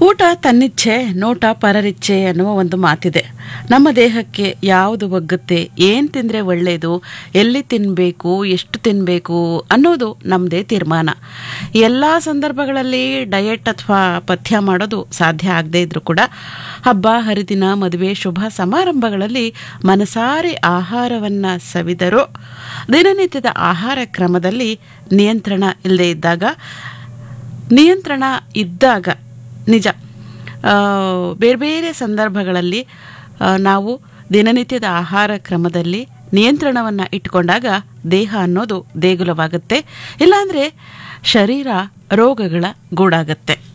ಊಟ ತನ್ನಿಚ್ಛೆ ನೋಟ ಪರರಿಚ್ಛೆ ಅನ್ನುವ ಒಂದು ಮಾತಿದೆ ನಮ್ಮ ದೇಹಕ್ಕೆ ಯಾವುದು ಒಗ್ಗುತ್ತೆ ಏನು ತಿಂದರೆ ಒಳ್ಳೆಯದು ಎಲ್ಲಿ ತಿನ್ನಬೇಕು ಎಷ್ಟು ತಿನ್ನಬೇಕು ಅನ್ನೋದು ನಮ್ಮದೇ ತೀರ್ಮಾನ ಎಲ್ಲ ಸಂದರ್ಭಗಳಲ್ಲಿ ಡಯಟ್ ಅಥವಾ ಪಥ್ಯ ಮಾಡೋದು ಸಾಧ್ಯ ಆಗದೇ ಇದ್ರೂ ಕೂಡ ಹಬ್ಬ ಹರಿದಿನ ಮದುವೆ ಶುಭ ಸಮಾರಂಭಗಳಲ್ಲಿ ಮನಸಾರೆ ಆಹಾರವನ್ನು ಸವಿದರೂ ದಿನನಿತ್ಯದ ಆಹಾರ ಕ್ರಮದಲ್ಲಿ ನಿಯಂತ್ರಣ ಇಲ್ಲದೇ ಇದ್ದಾಗ ನಿಯಂತ್ರಣ ಇದ್ದಾಗ ನಿಜ ಆ, ಬೇರೆ ಬೇರೆ ಸಂದರ್ಭಗಳಲ್ಲಿ ಆ, ನಾವು ದಿನನಿತ್ಯದ ಆಹಾರ ಕ್ರಮದಲ್ಲಿ ನಿಯಂತ್ರಣವನ್ನು ಇಟ್ಕೊಂಡಾಗ ದೇಹ ಅನ್ನೋದು ದೇಗುಲವಾಗುತ್ತೆ ಇಲ್ಲಾಂದರೆ ಶರೀರ ರೋಗಗಳ ಗೂಡಾಗತ್ತೆ